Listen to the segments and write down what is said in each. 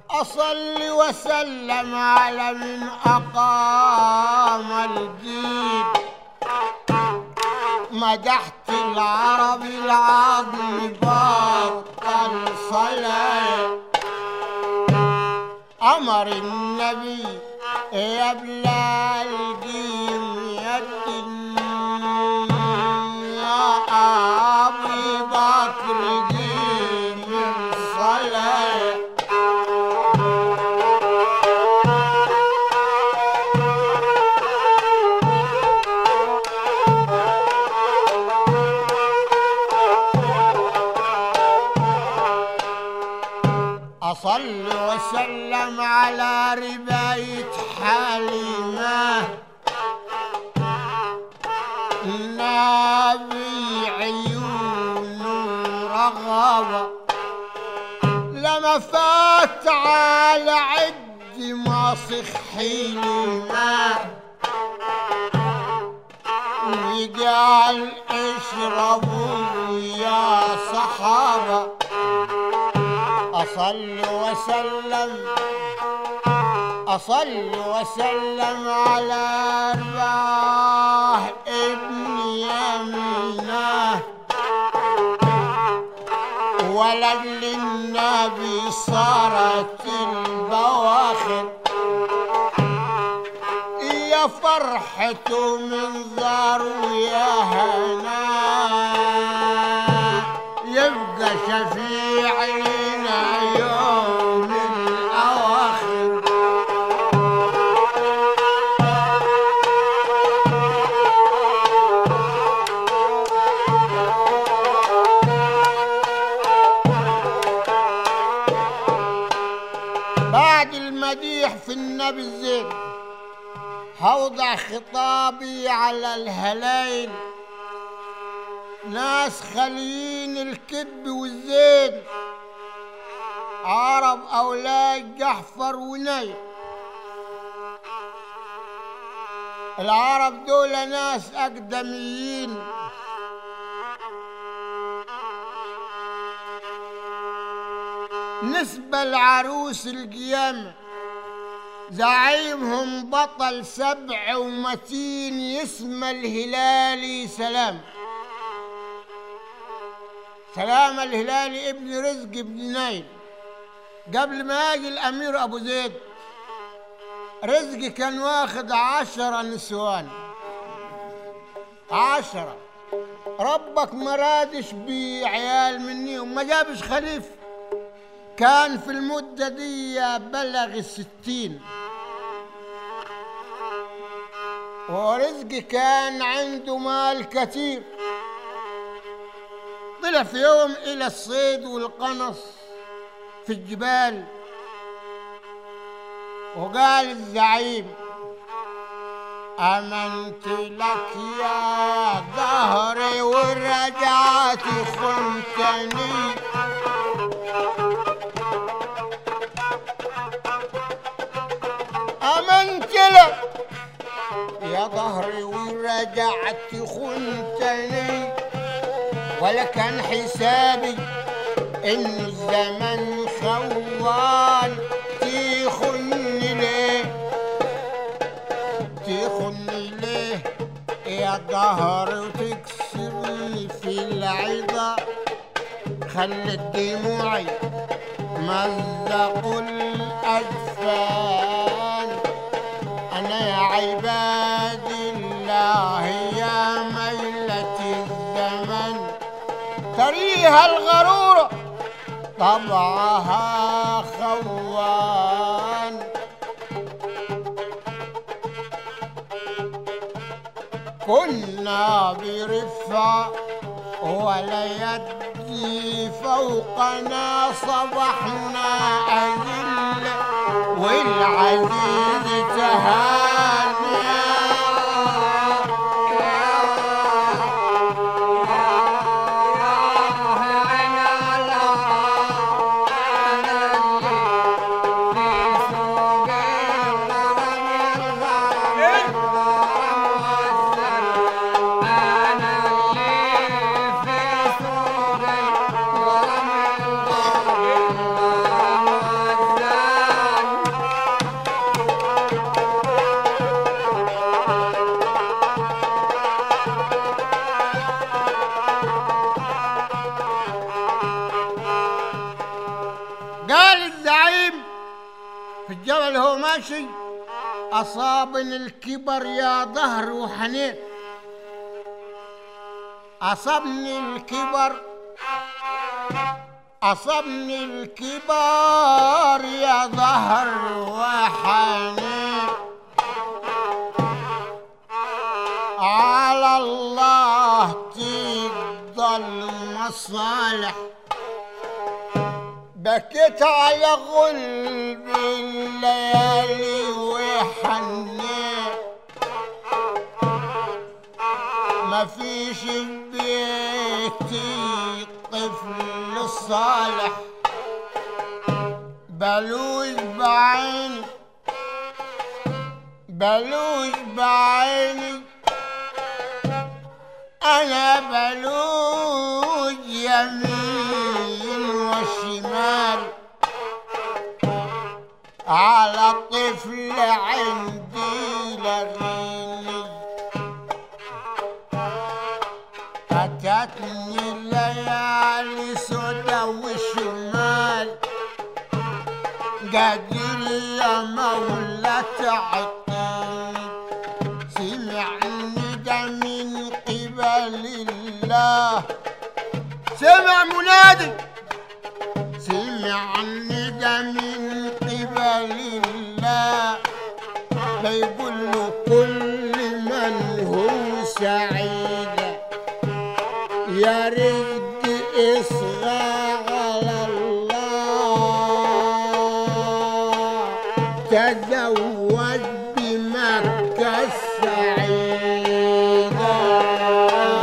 أصلي وسلم على من أقام الدين مدحت العرب العظم بطل صلاة أمر النبي يا بلال قيم يدن يا أبي بكر قيم الصلاة أصل وسلم على رباية حليمة نبي عيون رغبة لما فات على عد ماسخ حليمة وقال اشربوا يا صحابه أصل وسلم أصل وسلم على أرباح ابن يمينه ولد للنبي صارت البواخر يا فرحته من ذار يا هنا يبقى شفيع لنا يوم الأواخر بعد المديح في النبي الزين هوضع خطابي على الهلايل ناس خاليين الكذب والزين عرب أولاد جحفر ونيل العرب دول ناس أقدميين نسبة لعروس القيامة زعيمهم بطل سبع ومتين يسمى الهلالي سلام سلام الهلالي ابن رزق ابن نايل قبل ما يجي الأمير أبو زيد رزق كان واخد عشرة نسوان عشرة ربك ما رادش بعيال منيهم ما جابش خليفة كان في المدة دي بلغ الستين ورزق كان عنده مال كثير طلع في يوم إلى الصيد والقنص في الجبال وقال الزعيم آمنت لك يا ظهري ورجعت خنتني آمنت لك يا ظهري ورجعت خنتني ولا كان حسابي إن الزمن خوان تخني ليه تخني ليه يا ظهر وتكسرني في العظة خلت دموعي مزقوا الأجفان أنا يا عباد الله يا ميلة الزمن تريها الغرورة طبعها خوان كنا برفة ولا يدي فوقنا صبحنا أذل والعزيز تهانى الزعيم في الجبل هو ماشي أصابني الكبر يا ظهر وحنين أصابني الكبر أصابني الكبر يا ظهر وحنين على الله تفضل مصالح بكيت على غلب الليالي وحنيت ما فيش بيتي طفل صالح بلوز بعيني بلوز بعيني أنا بلوز يمين وشمال على طفل عندي لغيني أتتني الليالي سودا وشمال قادر يا مولى تعطيني سمعني ده من قبل الله سمع منادي سمعني ده من قبل الله بيقول له كل من هو سعيد يا رزق اصغى على الله تزوج بمكة السعيدة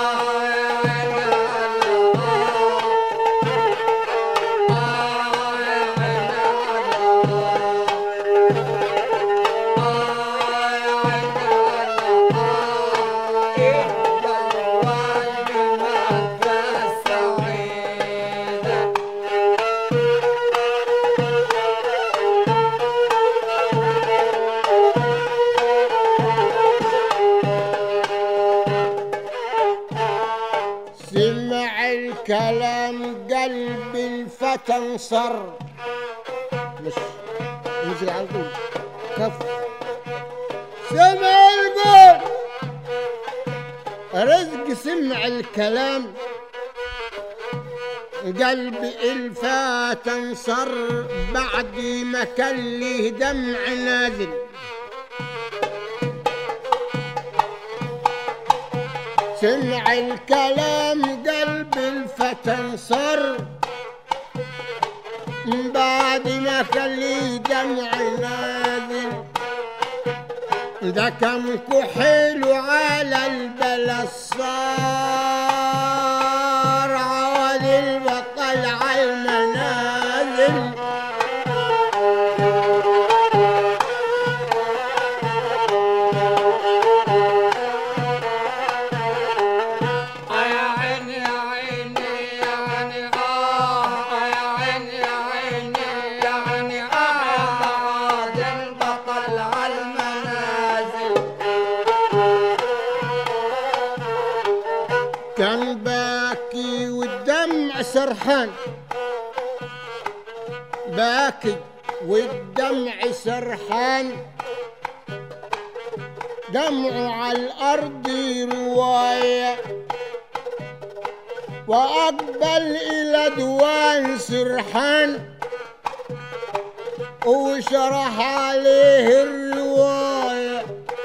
سمع الكلام قلب الفتى انصر مش يجي على طول كف سمع القول رزق سمع الكلام قلب الفتى انصر بعد ما كان له دمع نازل سمع الكلام قلب الفتى انصر من بعد ما كان لي دمع نازل ده كم كحيل على البلا صار عواد البطل على المنازل يا عيني يا عيني يا عيني آه يا عيني يا عيني يا عيني آه بعد البطل على المنازل كان باكي والدمع سرحان باكي والدمع سرحان دمعه على الأرض رواية وأقبل إلى دوان سرحان وشرح عليه الروايه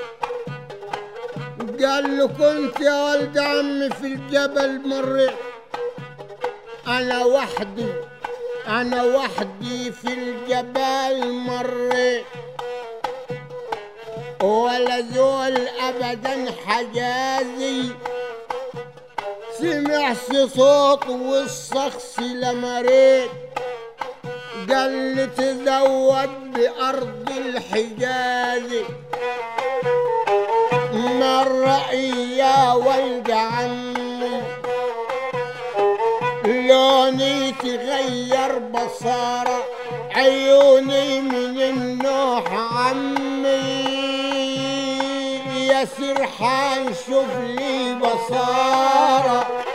قال له كنت يا ولد عمي في الجبل مريت انا وحدي انا وحدي في الجبال مريت ولا زول ابدا حجازي سمعش صوت والشخص لما ريت قال لي تزود بأرض الحجاز مرة يا ولد عمي لوني تغير بصارة عيوني من النوح عمي يا سرحان شوف لي بصارة